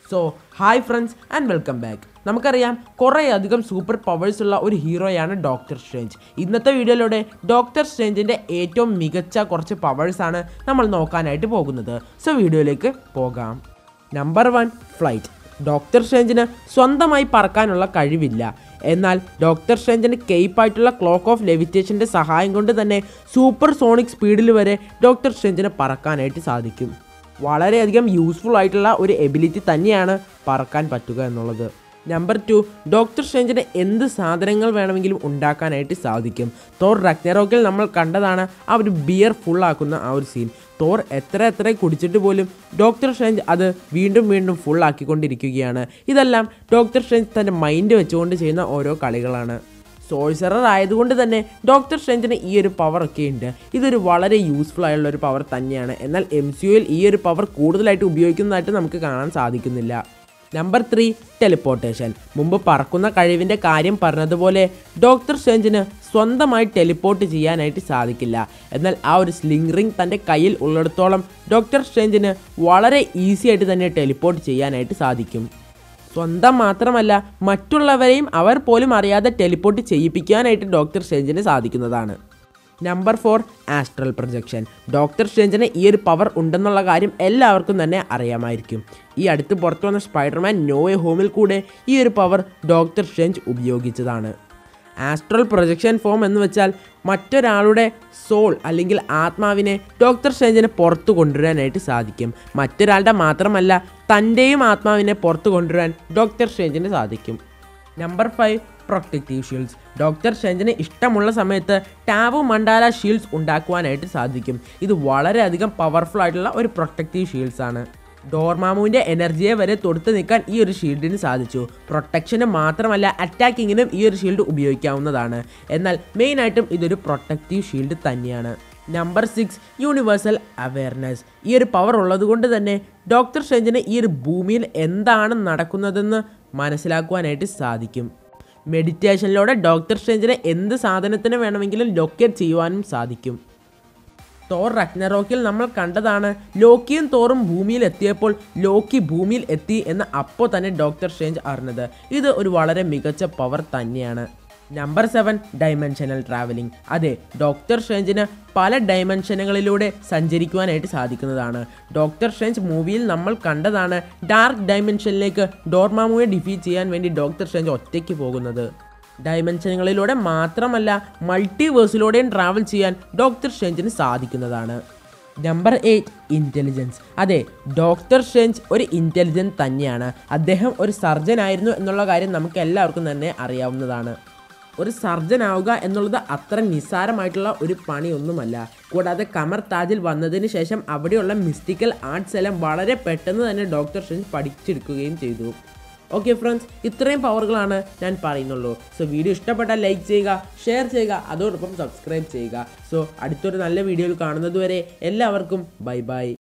so hi friends and welcome back നമുക്കറിയാം കുറേ അധികം സൂപ്പർ പവേഴ്സ് ഉള്ള ഒരു ഹീറോയാണ് ഡോക്ടർ സ്ട്രേഞ്ച് ഇന്നത്തെ വീഡിയോയിലൂടെ ഡോക്ടർ സ്ട്രേഞ്ചിൻ്റെ ഏറ്റവും മികച്ച കുറച്ച് പവേഴ്സാണ് നമ്മൾ നോക്കാനായിട്ട് പോകുന്നത് സോ വീഡിയോയിലേക്ക് പോകാം നമ്പർ വൺ ഫ്ലൈറ്റ് ഡോക്ടർ സ്ട്രേഞ്ചിന് സ്വന്തമായി പറക്കാനുള്ള കഴിവില്ല എന്നാൽ ഡോക്ടർ സ്ട്രേഞ്ചിന് കേപ്പായിട്ടുള്ള ക്ലോക്ക് ഓഫ് ലെവിറ്റേഷൻ്റെ സഹായം കൊണ്ട് തന്നെ സൂപ്പർ സോണിക് സ്പീഡിൽ വരെ ഡോക്ടർ സ്ട്രേഞ്ചിന് പറക്കാനായിട്ട് സാധിക്കും വളരെയധികം യൂസ്ഫുൾ ആയിട്ടുള്ള ഒരു എബിലിറ്റി തന്നെയാണ് പറക്കാൻ പറ്റുക എന്നുള്ളത് നമ്പർ ടു ഡോക്ടർ സ്ട്രേഞ്ചിന് എന്ത് സാധനങ്ങൾ വേണമെങ്കിലും ഉണ്ടാക്കാനായിട്ട് സാധിക്കും തോർ റക്നറോക്കിൽ നമ്മൾ കണ്ടതാണ് ആ ഒരു ബിയർ ഫുള്ളാക്കുന്ന ആ ഒരു സീൻ തോർ എത്ര എത്ര കുടിച്ചിട്ട് പോലും ഡോക്ടർ സ്ട്രേഞ്ച് അത് വീണ്ടും വീണ്ടും ഫുൾ ആക്കിക്കൊണ്ടിരിക്കുകയാണ് ഇതെല്ലാം ഡോക്ടർ സ്ട്രേഞ്ച് തൻ്റെ മൈൻഡ് വെച്ചുകൊണ്ട് ചെയ്യുന്ന ഓരോ കളികളാണ് സോഴ്സറർ ആയതുകൊണ്ട് തന്നെ ഡോക്ടർ സ്ട്രേഞ്ചിന് ഈ ഒരു പവർ ഒക്കെ ഉണ്ട് ഇതൊരു വളരെ യൂസ്ഫുൾ ആയുള്ള ഒരു പവർ തന്നെയാണ് എന്നാൽ എം സി യുയിൽ ഈ ഒരു പവർ കൂടുതലായിട്ട് ഉപയോഗിക്കുന്നതായിട്ട് നമുക്ക് കാണാൻ സാധിക്കുന്നില്ല നമ്പർ ത്രീ ടെലിപ്പോർട്ടേഷൻ മുമ്പ് പറക്കുന്ന കഴിവിൻ്റെ കാര്യം പറഞ്ഞതുപോലെ ഡോക്ടർ സ്ട്രേഞ്ചിന് സ്വന്തമായി ടെലിപ്പോർട്ട് ചെയ്യാനായിട്ട് സാധിക്കില്ല എന്നാൽ ആ ഒരു സ്ലിംഗ് റിംഗ് തൻ്റെ കയ്യിൽ ഉള്ളിടത്തോളം ഡോക്ടർ സ്ട്രേഞ്ചിന് വളരെ ഈസി ആയിട്ട് തന്നെ ടെലിപ്പോർട്ട് ചെയ്യാനായിട്ട് സാധിക്കും സ്വന്തം മാത്രമല്ല മറ്റുള്ളവരെയും അവർ പോലും അറിയാതെ ടെലിപ്പോർട്ട് ചെയ്യിപ്പിക്കാനായിട്ട് ഡോക്ടർ സ്ട്രേഞ്ചിന് സാധിക്കുന്നതാണ് number four astral projection doctor സ്ട്രേഞ്ചിന് ഈ ഒരു പവർ ഉണ്ടെന്നുള്ള കാര്യം എല്ലാവർക്കും തന്നെ അറിയാമായിരിക്കും ഈ അടുത്ത് പുറത്തു വന്ന സ്പൈഡർമാൻ നോയെ ഹോമിൽ കൂടെ ഈ ഒരു പവർ ഡോക്ടർ സ്ട്രേഞ്ച് ഉപയോഗിച്ചതാണ് ആസ്ട്രൽ പ്രൊജക്ഷൻ ഫോം എന്ന് വെച്ചാൽ മറ്റൊരാളുടെ സോൾ അല്ലെങ്കിൽ ആത്മാവിനെ ഡോക്ടർ സ്ട്രേഞ്ചിനെ പുറത്തു കൊണ്ടുവരാനായിട്ട് സാധിക്കും മറ്റൊരാളുടെ മാത്രമല്ല തൻ്റെയും ആത്മാവിനെ പുറത്തു കൊണ്ടുവരാൻ ഡോക്ടർ സ്ട്രേഞ്ചിന് സാധിക്കും number five protective shields doctor സ്ട്രേഞ്ചിന് ഇഷ്ടമുള്ള സമയത്ത് ടാവു മണ്ടാല ഷീൽഡ്സ് ഉണ്ടാക്കുവാനായിട്ട് സാധിക്കും ഇത് വളരെയധികം പവർഫുൾ ആയിട്ടുള്ള ഒരു പ്രൊട്ടക്റ്റീവ് ഷീൽഡ്സ് ആണ് ഡോർമാമുവിൻ്റെ എനർജിയെ വരെ തൊടുത്ത് നിൽക്കാൻ ഈ ഒരു ഷീൽഡിന് സാധിച്ചു പ്രൊട്ടക്ഷന് മാത്രമല്ല അറ്റാക്കിങ്ങിനും ഈ ഒരു ഷീൽഡ് ഉപയോഗിക്കാവുന്നതാണ് എന്നാൽ മെയിനായിട്ടും ഇതൊരു പ്രൊട്ടക്റ്റീവ് ഷീൽഡ് തന്നെയാണ് നമ്പർ സിക്സ് യൂണിവേഴ്സൽ അവയർനെസ് ഈ ഒരു പവർ ഉള്ളത് കൊണ്ട് തന്നെ ഡോക്ടർ സ്ട്രേഞ്ചിന് ഈ ഒരു ഭൂമിയിൽ എന്താണ് നടക്കുന്നതെന്ന് മനസ്സിലാക്കുവാനായിട്ട് സാധിക്കും മെഡിറ്റേഷനിലൂടെ ഡോക്ടർ സ്ട്രേഞ്ചിനെ എന്ത് സാധനത്തിന് വേണമെങ്കിലും ലൊക്കേറ്റ് ചെയ്യുവാനും സാധിക്കും തോർ റക്നറോക്കിൽ നമ്മൾ കണ്ടതാണ് ലോക്കിയും തോറും ഭൂമിയിൽ എത്തിയപ്പോൾ ലോക്കി ഭൂമിയിൽ എത്തി എന്ന് അപ്പോൾ തന്നെ ഡോക്ടർ സ്ട്രേഞ്ച് അറിഞ്ഞത് ഇത് ഒരു വളരെ മികച്ച പവർ തന്നെയാണ് നമ്പർ സെവൻ ഡൈമെൻഷനൽ ട്രാവലിംഗ് അതെ ഡോക്ടർ സ്ട്രേഞ്ചിന് പല ഡൈമെൻഷനുകളിലൂടെ സഞ്ചരിക്കുവാനായിട്ട് സാധിക്കുന്നതാണ് ഡോക്ടർ സ്ട്രേഞ്ച് മൂവിയിൽ നമ്മൾ കണ്ടതാണ് ഡാർക്ക് ഡൈമെൻഷനിലേക്ക് ഡോർമാമുയെ ഡിഫീറ്റ് ചെയ്യാൻ വേണ്ടി ഡോക്ടർ സ്ട്രേഞ്ച് ഒറ്റയ്ക്ക് പോകുന്നത് ഡൈമെൻഷനുകളിലൂടെ മാത്രമല്ല മൾട്ടിവേഴ്സിലൂടെയും ട്രാവൽ ചെയ്യാൻ ഡോക്ടർ സ്ട്രേഞ്ചിന് സാധിക്കുന്നതാണ് നമ്പർ എയ്റ്റ് ഇൻ്റലിജൻസ് അതെ ഡോക്ടർ സ്ട്രേഞ്ച് ഒരു ഇൻ്റലിജൻറ്റ് തന്നെയാണ് അദ്ദേഹം ഒരു സർജൻ ആയിരുന്നു എന്നുള്ള കാര്യം നമുക്ക് എല്ലാവർക്കും തന്നെ അറിയാവുന്നതാണ് ഒരു സർജൻ ആവുക എന്നുള്ളത് അത്ര നിസ്സാരമായിട്ടുള്ള ഒരു പണിയൊന്നുമല്ല കൂടാതെ കമർ താജിൽ വന്നതിന് ശേഷം അവിടെയുള്ള മിസ്റ്റിക്കൽ ആർട്സ് എല്ലാം വളരെ പെട്ടെന്ന് തന്നെ ഡോക്ടർ സ്ട്രേഞ്ച് പഠിച്ചെടുക്കുകയും ചെയ്തു ഓക്കെ ഫ്രണ്ട്സ് ഇത്രയും പവറുകളാണ് ഞാൻ പറയുന്നുള്ളൂ സോ വീഡിയോ ഇഷ്ടപ്പെട്ടാൽ ലൈക്ക് ചെയ്യുക ഷെയർ ചെയ്യുക അതോടൊപ്പം സബ്സ്ക്രൈബ് ചെയ്യുക സോ അടുത്തൊരു നല്ല വീഡിയോയിൽ കാണുന്നതുവരെ എല്ലാവർക്കും ബൈ ബൈ